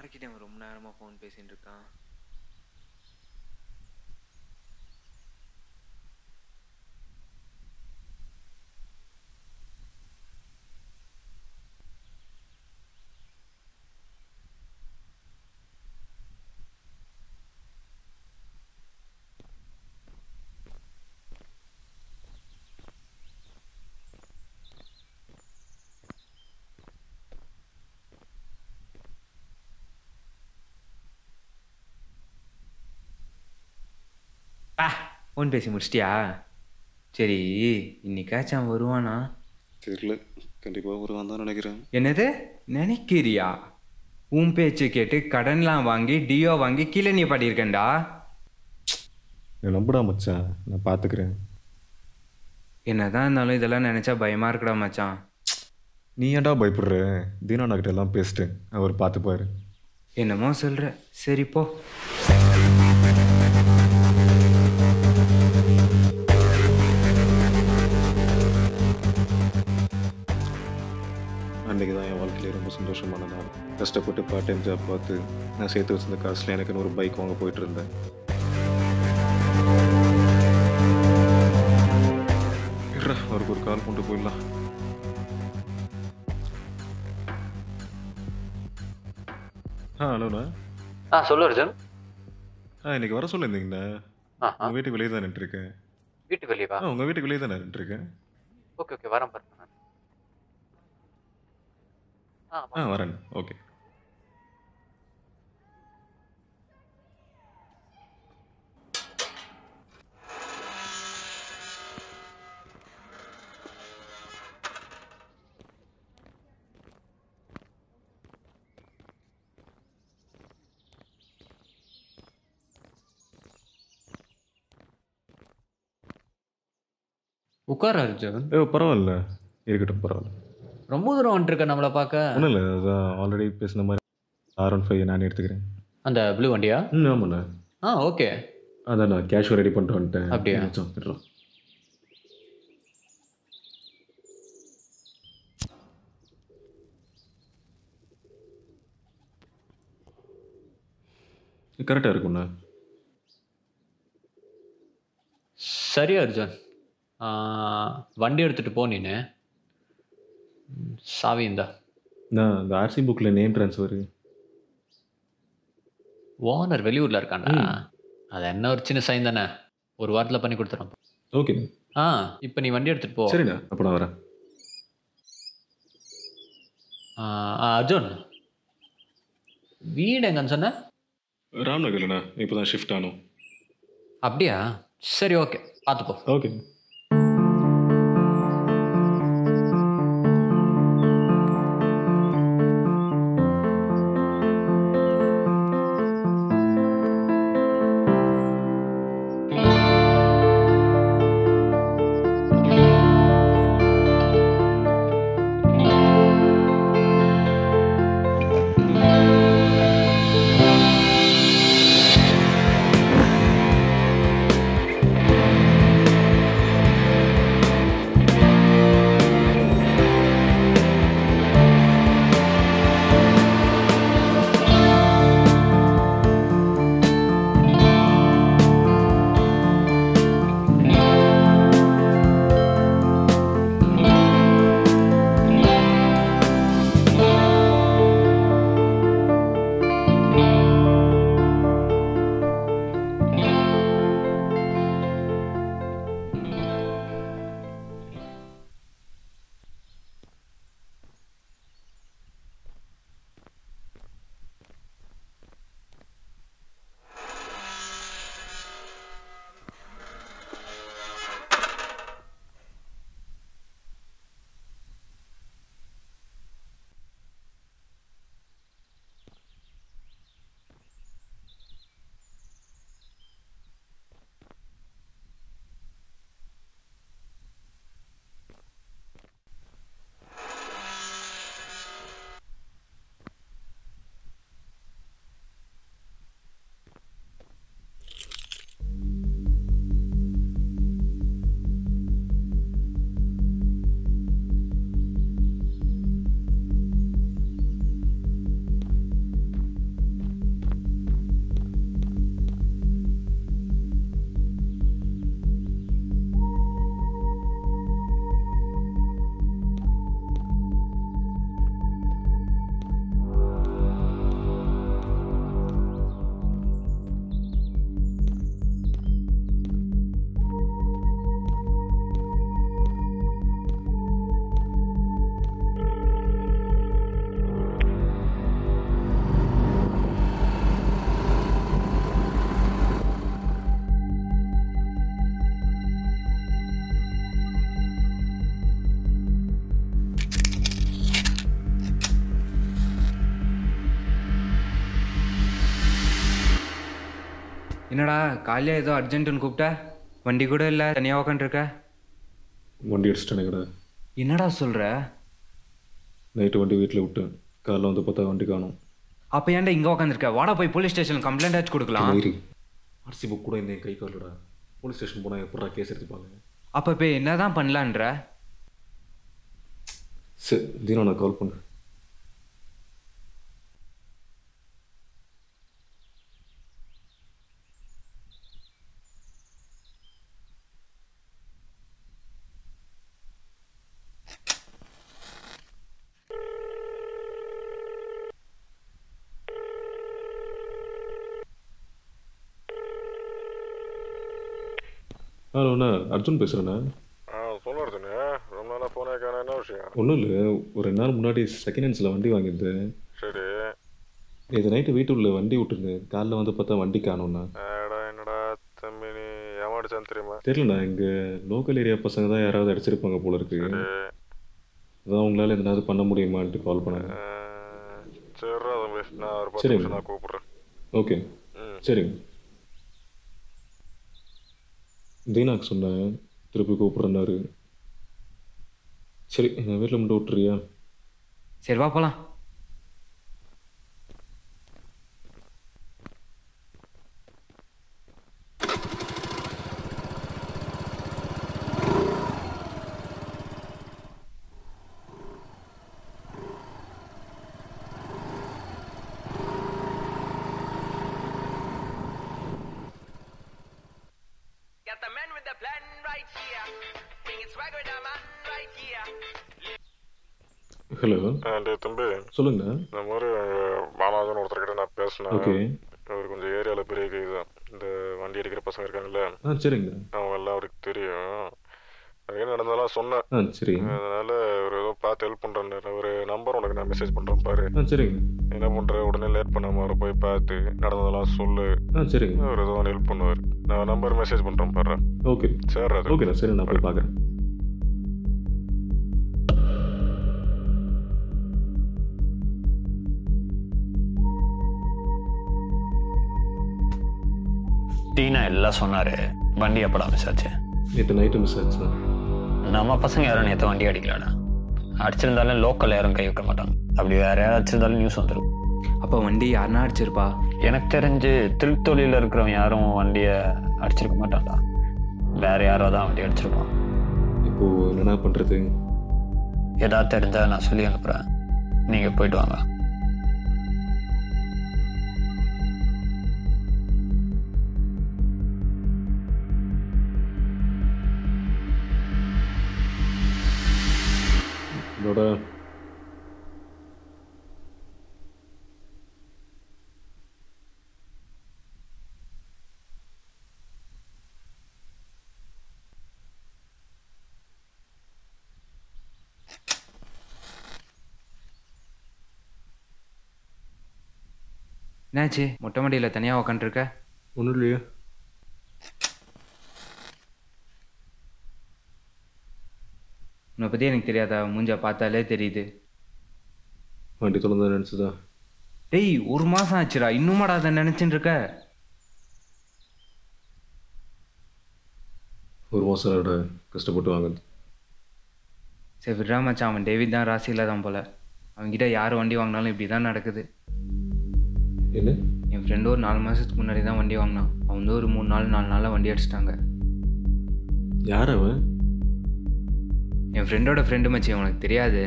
யார்கிட்ட அவன் ரொம்ப நேரமாக ஃபோன் பேசிட்டு இருக்கான் பா ஃபோன் பேசி முடிச்சிட்டியா சரி இன்னைக்காச்சும் அவன் வருவானா தெரியல கண்டிப்பாக வருவான் தான் நினைக்கிறேன் என்னது நினைக்கிறியா உன் பேச்சு கேட்டு கடன்லாம் வாங்கி டியோ வாங்கி கீழே நீ பாடியிருக்கேன்டா நீ நம்புடா மச்சான் நான் பார்த்துக்கிறேன் என்னதான் இருந்தாலும் இதெல்லாம் நினச்சா பயமாக இருக்குடா மச்சான் நீ ஏன்டா பயப்படுற தீனா கிட்ட எல்லாம் பேசிட்டேன் அவர் பார்த்துப்பாரு என்னமோ சொல்கிற சரி போ அன்றைக்கி தான் என் வாழ்க்கையில ரொம்ப சந்தோஷமான நாள் கஷ்டப்பட்டு பார்ட் டைம் ஜாப் பார்த்து நான் சேர்த்து வச்சிருந்த காசில் எனக்கு ஒரு பைக் வாங்க போயிட்டு இருந்தேன் இருடா, அவருக்கு ஒரு கால் கொண்டு போயிடலாம் ஆ ஹலோண்ணா ஆ சொல்லு அர்ஜுன் ஆ இன்னைக்கு வர சொல்லியிருந்தீங்கண்ணா ஆ ஆ உங்கள் வீட்டுக்கு வெளியே தான் நின்றுருக்கேன் வீட்டுக்கு வெளியே வா ஆ உங்கள் வீட்டுக்கு வெளியே தான் நின்றுருக்கேன் ஓகே ஓகே வரேன் பாருங்க நான் ஆ ஆ வரேன் ஓகே உட்கார் அர்ஜுன் ஏ பரவாயில்ல இருக்கட்டும் பரவாயில்ல ரொம்ப தூரம் வந்துருக்க நம்மளை பார்க்க ஒன்றும் இல்லை அதான் ஆல்ரெடி பேசின மாதிரி ஆர் ஒன் ஃபைவ் நான் எடுத்துக்கிறேன் அந்த ப்ளூ வண்டியா ம் ஆமாண்ணா ஆ ஓகே அதான் நான் கேஷுவல் ரெடி பண்ணிட்டு வந்துட்டேன் அப்படியா? மச்சான், விட்றேன். கரெக்டாக இருக்கும்ண்ணா சரி அர்ஜுன் ஆ, வண்டி எடுத்துகிட்டு போ நீனு ம், சாவி இந்தா நான் இந்த ஆர்சி புக்கில் நேம் ட்ரான்ஸ்ஃபர் ஓனர் வெளியூரில் இருக்காண்டா அது என்ன ஒரு சின்ன சைன் தானே ஒரு வாரத்தில் பண்ணி கொடுத்துறோம் ஓகே ஆ இப்போ நீ வண்டி எடுத்துகிட்டு போ சரிண்ணா அப்போ நான் வரேன் ஆ, ஆ, அர்ஜுன் வீடு எங்கன்னு சொன்ன ராம்நகர்லண்ணா இப்போ தான் ஷிஃப்ட் ஆனோம் அப்படியா சரி ஓகே பார்த்து போ ஓகே ஆ என்னடா காலையில் ஏதோ அர்ஜென்ட்டுன்னு கூப்பிட்ட வண்டி கூட இல்லை தனியாக உக்காண்ட்ருக்க வண்டி அடிச்சிட்டேனேங்கடா என்னடா சொல்கிற நைட்டு வண்டி வீட்டில் விட்டேன் காலைல வந்து பார்த்தா வண்டி காணும் அப்போ ஏன்டா இங்கே உக்காந்துருக்க வாடா போய் போலீஸ் ஸ்டேஷன் கம்ப்ளைண்ட் ஆச்சு கொடுக்கலாம் ஏறி ஆர்சி புக் கூட இந்த என் கை காலடா போலீஸ் ஸ்டேஷன் போனால் எப்படா கேஸ் எடுத்துப்பாங்க அப்போ இப்போ என்னதான் பண்ணலான்ற சரி தீனா நான் கால் பண்ணேன் ஹலோ அண்ணா அர்ஜுன் பேசுகிறேண்ணா ஆ சொல்லு அர்ஜுனு ரொம்ப நாளாக ஃபோனே காண என்ன விஷயம் ஒன்றும் இல்லை ஒரு ரெண்டு நாள் முன்னாடி செகண்ட் ஹேண்ட்ஸில் வண்டி வாங்கியிருந்தேன் சரி இது நைட்டு வீட்டுள்ள வண்டி விட்டுருந்தேன் காலைல வந்து பார்த்தா வண்டி காணோண்ணா ஏடா என்னடா தம்பி நீ ஏமாடிச்சான்னு தெரியுமா தெரியலண்ணா இங்கே லோக்கல் ஏரியா பசங்க தான் யாராவது அடிச்சிருப்பாங்க போல இருக்கு அதான் உங்களால் எதனாவது பண்ண முடியுமான்ட்டு கால் பண்ணாங்க ஆ, சரிடா தம்பி நான் ஒரு பத்து சரிங்க. நிமிஷம் நான் கூப்பிட்றேன் ஓகே ம் சரிங்க தீனாக்கு சொன்னேன் திருப்பி கூப்பிட்றேன்னாரு சரி எங்கள் வீட்டில் மட்டும் விட்டுறியா சரி வா போகலாம் Got the man with the plan right here. Bringing swag with the man right here. Hello ஆ டேய் தம்பி சொல்லுங்கண்ணா இந்த மாதிரி பாலாஜன் ஒருத்தர்கிட்ட நான் பேசினேன் ஓகே அவர் கொஞ்சம் ஏரியாவில் பெரிய கை தான் இந்த வண்டி அடிக்கிற பசங்க இருக்காங்கல்ல ஆ சரிங்க அவங்க எல்லாம் அவருக்கு தெரியும் அது என்ன நடந்ததெல்லாம் சொன்னேன் ஆ சரி அதனால அவர் ஏதோ பார்த்து ஹெல்ப் பண்ணுறேன் ஒரு நம்பர் உனக்கு நான் மெசேஜ் பண்ணுறேன் பாரு ஆ சரிங்க என்ன பண்ற உடனே லேட் பண்ணாம அவரை போய் பார்த்து நடந்ததெல்லாம் சொல்லு ஆ சரிங்க அவர் ஏதோ ஹெல்ப் பண்ணுவார் நான் நம்பர் மெசேஜ் பண்றேன் பாரு ஓகே சரி அது ஓகேண்ணா சரி நான் போய் பார்க்குறேன் டீனா எல்லாம் சொன்னார் வண்டி எப்படா மிஸ் ஆச்சு நேற்று நைட்டு மிஸ் ஆச்சுண்ணா நம்ம பசங்க யாரும் நேற்று வண்டி அடிக்கலடா அடிச்சிருந்தாலும் லோக்கல் யாரும் கை வைக்க மாட்டாங்க அப்படி வேற யாரும் அடிச்சிருந்தாலும் நியூஸ் வந்துடும் அப்போ வண்டி யாருன்னா அடிச்சிருப்பா எனக்கு தெரிஞ்சு திருத்தொழியில் இருக்கிறவங்க யாரும் வண்டியை அடிச்சிருக்க மாட்டான்டா வேற யாரோ தான் வண்டி அடிச்சிருப்பான் இப்போது என்னண்ணா பண்ணுறது ஏதாவது தெரிஞ்சா நான் சொல்லி அனுப்புகிறேன் நீங்கள் போயிட்டு வாங்க இதோட என்னாச்சு மொட்டை மாடியில் தனியாக உக்காண்ட்ருக்க ஒன்றும் இல்லையா உன்னை பற்றி எனக்கு தெரியாதா மூஞ்ச பார்த்தாலே தெரியுது வண்டி தொலைந்தா நினச்சதா டேய் ஒரு மாதம் ஆச்சுடா இன்னுமாடா அதை நினச்சிட்டு இருக்க ஒரு மாதம் விட கஷ்டப்பட்டு வாங்குது சரி விட்றா மச்சான் அவன் டேவிட் தான் ராசியில் தான் போல அவன்கிட்ட யார் வண்டி வாங்கினாலும் இப்படி தான் நடக்குது என்ன என் ஃப்ரெண்டு ஒரு நாலு மாதத்துக்கு முன்னாடி தான் வண்டி வாங்கினான் அவன் வந்து ஒரு மூணு நாள் நாலு நாளில் வண்டி அடிச்சிட்டாங்க யார் அவன் என் ஃப்ரெண்டோட ஃப்ரெண்டு மச்சி உனக்கு தெரியாது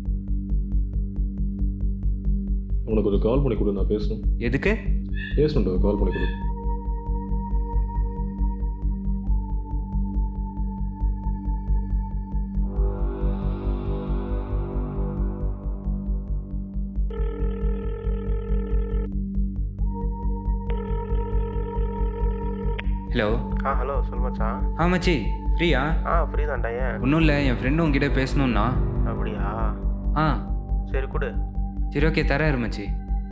உனக்கு கொஞ்சம் கால் பண்ணி கொடு நான் பேசணும் எதுக்கு பேசணும்டா கால் பண்ணி கொடு ஹலோ ஆ ஹலோ சொல் மச்சான் ஆ மச்சி ஃப்ரீயா ஆ ஃப்ரீ தான்டா ஏன் ஒன்றும் இல்லை என் ஃப்ரெண்டு உங்ககிட்ட பேசணும்னா அப்படியா ஆ சரி கொடு சரி ஓகே தராரு மச்சி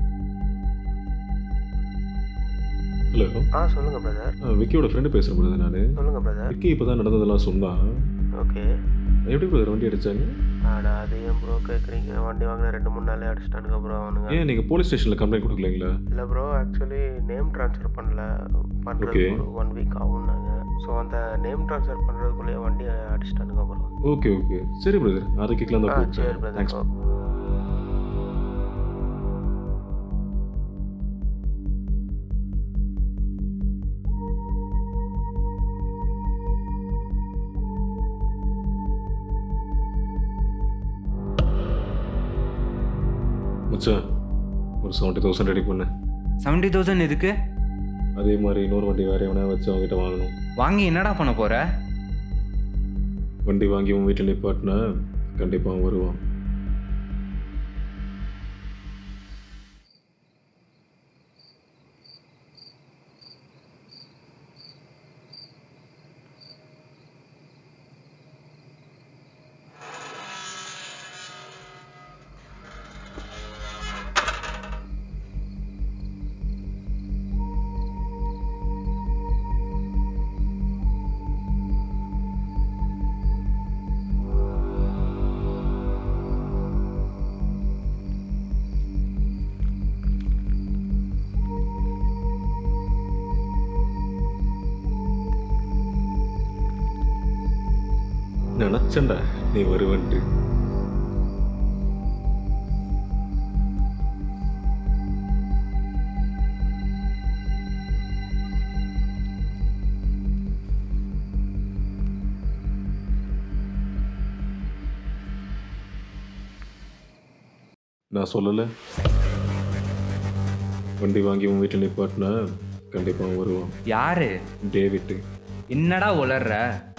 ஹலோ ஆ சொல்லுங்க பிரதர் விக்கியோட ஃப்ரெண்டு பேசுகிறேன் நான் சொல்லுங்க பிரதர் விக்கி இப்போ தான் நடந்ததெல்லாம் சொன்னான் ஓகே எப்படி பிரதர் வண்டி அடிச்சாங்க ஆடா அது ஏன் ப்ரோ கேட்குறீங்க வண்டி வாங்கின ரெண்டு மூணு நாளே அடிச்சிட்டானுங்க ப்ரோ அவனுங்க ஏன் நீங்கள் போலீஸ் ஸ்டேஷனில் கம்ப்ளைண்ட் கொடுக்கலீங்களா இல்லை ப்ரோ ஆக்சுவலி நேம் ட்ரான்ஸ்ஃபர் பண்ணல பண்ணுறது Okay. ஒரு ஒன் வீக் ஆகும்னாங்க ஸோ அந்த நேம் ட்ரான்ஸ்ஃபர் பண்ணுறதுக்குள்ளேயே வண்டி அடிச்சிட்டானுங்க ப்ரோ ஓகே ஓகே சரி பிரதர் அதை கேட்கலாம் ஆ தான் சரி கூப்பிட்டேன் தேங்க்ஸ் பிரதர் மச்சான் ஒரு செவன்ட்டி தௌசண்ட் ரெடி பண்ணு செவன்ட்டி தௌசண்ட் எதுக்கு அதே மாதிரி இன்னொரு வண்டி வேற எவனா வச்சு அவங்ககிட்ட வாங்கணும் வாங்கி என்னடா பண்ண போற வண்டி வாங்கி உன் வீட்டில் நிப்பாட்டினா கண்டிப்பாக அவன் வருவான் நினச்சேன்டா நீ வருவன்ட்டு நான் சொல்லலை வண்டி வாங்கி உன் வீட்டில் நிப்பாட்டினா கண்டிப்பாக அவன் வருவான் யாரு டேவிட்டு என்னடா உளர்ற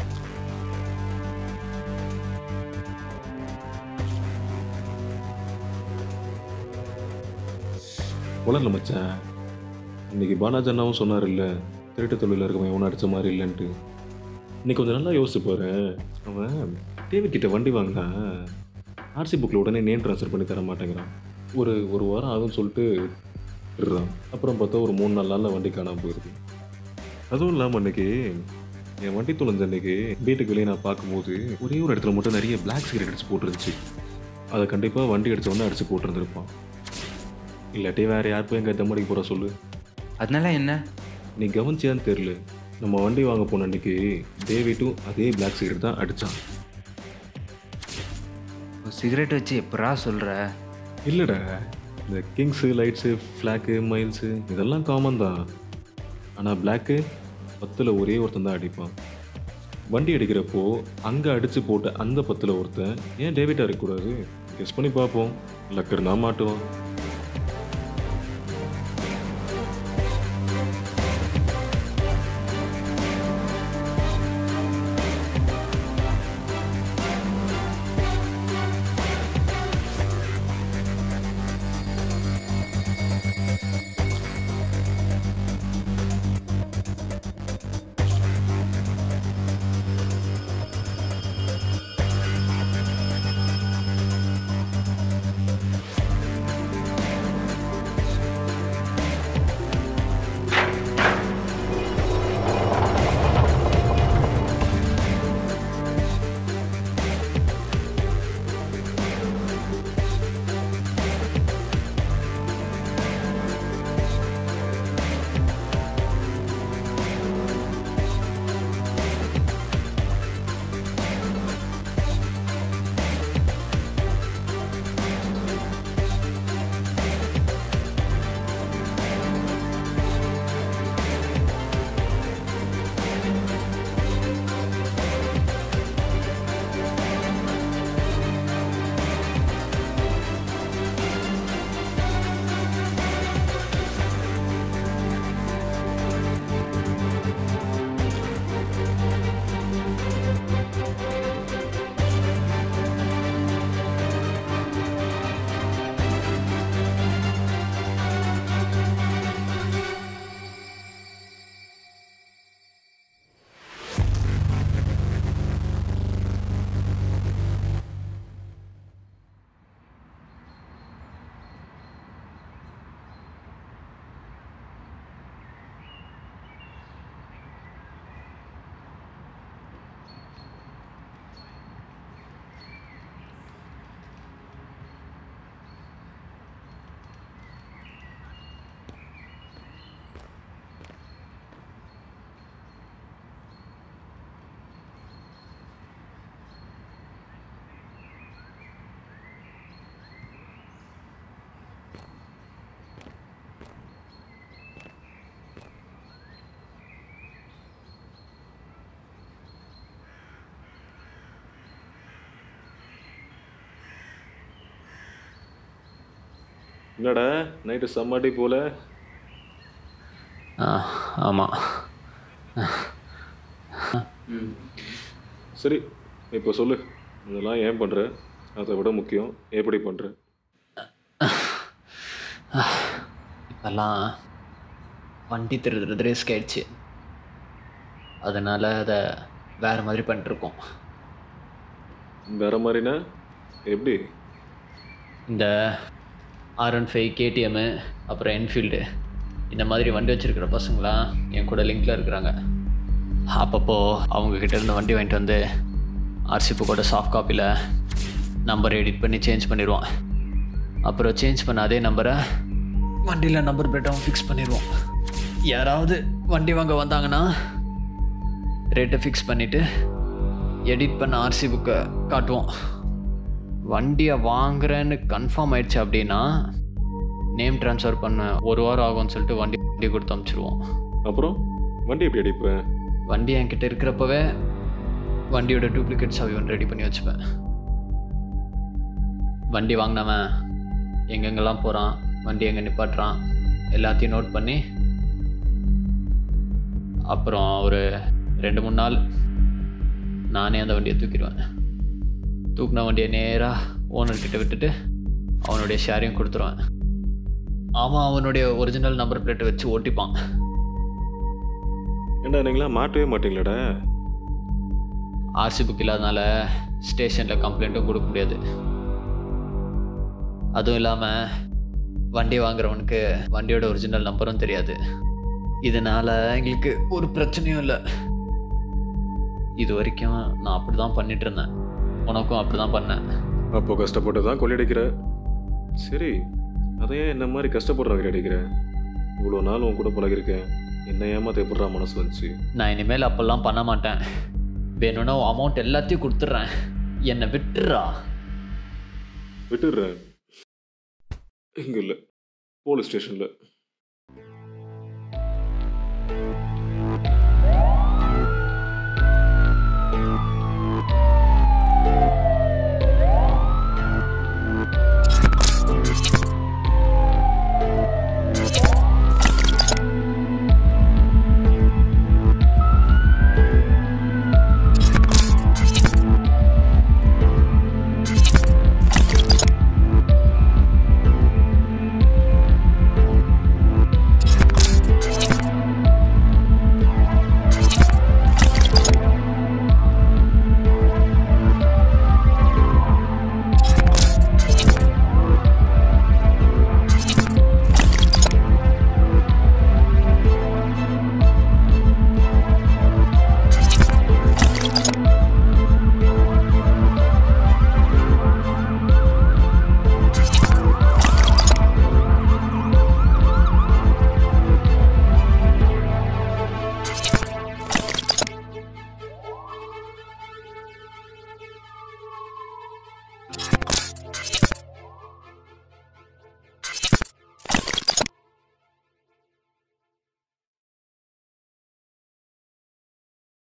உலர்ல மச்சான் இன்னைக்கு பாலாஜி அண்ணாவும் சொன்னார் இல்லை திருட்டு தொழிலில் இருக்கவன் எவனும் அடித்த மாதிரி இல்லைன்ட்டு இன்னைக்கு கொஞ்சம் நல்லா யோசிச்சு பாரு அவன் டேவிட் கிட்ட வண்டி வாங்கினா ஆர்சி புக்கில் உடனே நேம் ட்ரான்ஸ்ஃபர் பண்ணி தர மாட்டேங்கிறான் ஒரு ஒரு வாரம் ஆகும்னு சொல்லிட்டு விடுறான் அப்புறம் பார்த்தா ஒரு மூணு நாலு நாளில் வண்டி காணாமல் போயிடுது அதுவும் இல்லாமல் அன்னைக்கு என் வண்டி தொலைஞ்ச அன்னைக்கு வீட்டுக்கு வெளியே நான் பார்க்கும்போது ஒரே ஒரு இடத்துல மட்டும் நிறைய பிளாக் சிகரெட் அடிச்சு போட்டுருந்துச்சு அதை கண்டிப்பாக வண்டி அடிச்ச உடனே அடிச்சு போட்டிருந்துருப்பான் இல்லாட்டி வேற யார் போய் எங்கே தம்மடிக்கு போகிற சொல்லு அதனால என்ன நீ கவனிச்சியான்னு தெரில நம்ம வண்டி வாங்க போன அன்னைக்கு டேவிட்டும் அதே பிளாக் சிகரெட் தான் அடித்தான் சிகரெட் வச்சு எப்படா சொல்ற இல்லைடா இந்த கிங்ஸு லைட்ஸு ஃப்ளாக்கு மைல்ஸு இதெல்லாம் காமன் தான் ஆனால் பிளாக்கு பத்தில் ஒரே ஒருத்தன் தான் அடிப்பான் வண்டி அடிக்கிறப்போ அங்கே அடித்து போட்ட அந்த பத்தில் ஒருத்தன் ஏன் டேவிட்டாக இருக்கக்கூடாது கெஸ் பண்ணி பார்ப்போம் லக்கர் தான் மாட்டுவான் என்னடா நைட்டு செம்மாட்டி போல ஆ ஆமாம் சரி இப்போ சொல்லு இதெல்லாம் ஏன் பண்ணுற அதை விட முக்கியம் எப்படி பண்ணுற இப்போல்லாம் வண்டி திருடுறது ரிஸ்க் ஆயிடுச்சு அதனால் அதை வேறு மாதிரி பண்ணிட்டுருக்கோம் வேற மாதிரினா எப்படி இந்த ஆர் ஒன் ஃபைவ் கேடிஎம்மு அப்புறம் என்ஃபீல்டு இந்த மாதிரி வண்டி வச்சுருக்கிற பசங்களாம் என் கூட லிங்க்கில் இருக்கிறாங்க அப்பப்போ அவங்கக்கிட்ட இருந்து வண்டி வாங்கிட்டு வந்து ஆர்சி புக்கோட சாஃப்ட் காப்பியில் நம்பர் எடிட் பண்ணி சேஞ்ச் பண்ணிடுவோம் அப்புறம் சேஞ்ச் பண்ண அதே நம்பரை வண்டியில் நம்பர் பிளேட்டாகவும் ஃபிக்ஸ் பண்ணிடுவோம் யாராவது வண்டி வாங்க வந்தாங்கன்னா ரேட்டை ஃபிக்ஸ் பண்ணிவிட்டு எடிட் பண்ண ஆர்சி புக்கை காட்டுவோம் வண்டியை வாங்குறேன்னு கன்ஃபார்ம் ஆயிடுச்சு அப்படின்னா நேம் ட்ரான்ஸ்ஃபர் பண்ண ஒரு வாரம் ஆகும்னு சொல்லிட்டு வண்டி வண்டி கொடுத்து அனுப்பிச்சிடுவோம் அப்புறம் வண்டி எப்படி அடிப்பேன் வண்டி என்கிட்ட இருக்கிறப்பவே வண்டியோட டூப்ளிகேட் சாவி ஒன்று ரெடி பண்ணி வச்சுப்பேன் வண்டி வாங்கினவன் எங்கெங்கெல்லாம் போகிறான் வண்டி எங்கே நிப்பாட்டுறான் எல்லாத்தையும் நோட் பண்ணி அப்புறம் ஒரு ரெண்டு மூணு நாள் நானே அந்த வண்டியை தூக்கிடுவேன் தூக்குன வண்டியை நேராக ஓனர்கிட்ட விட்டுட்டு அவனுடைய ஷேரையும் கொடுத்துருவேன் அவன் அவனுடைய ஒரிஜினல் நம்பர் பிளேட்டை வச்சு ஓட்டிப்பான் ஏண்டா நீங்களாம் மாட்டவே மாட்டீங்களாடா ஆர்சி புக் இல்லாதனால ஸ்டேஷனில் கம்ப்ளைண்ட்டும் கொடுக்க முடியாது அதுவும் இல்லாமல் வண்டி வாங்குறவனுக்கு வண்டியோட ஒரிஜினல் நம்பரும் தெரியாது இதனால் எங்களுக்கு ஒரு பிரச்சனையும் இல்லை இது வரைக்கும் நான் அப்படி தான் பண்ணிட்டு இருந்தேன் உனக்கும் அப்படி தான் பண்ணேன் அப்போ கஷ்டப்பட்டு தான் கொள்ளையடிக்கிற சரி அதையே என்ன மாதிரி கஷ்டப்படுறவங்க அடிக்கிற இவ்வளோ நாள் உன் கூட பழகிருக்கேன் என்ன ஏமாத்த எப்படா மனசு வந்துச்சு நான் இனிமேல் அப்போல்லாம் பண்ண மாட்டேன் வேணும்னா அமௌண்ட் எல்லாத்தையும் கொடுத்துட்றேன் என்னை விட்டுறா விட்டுடுறேன் இங்கே இல்லை போலீஸ் ஸ்டேஷனில்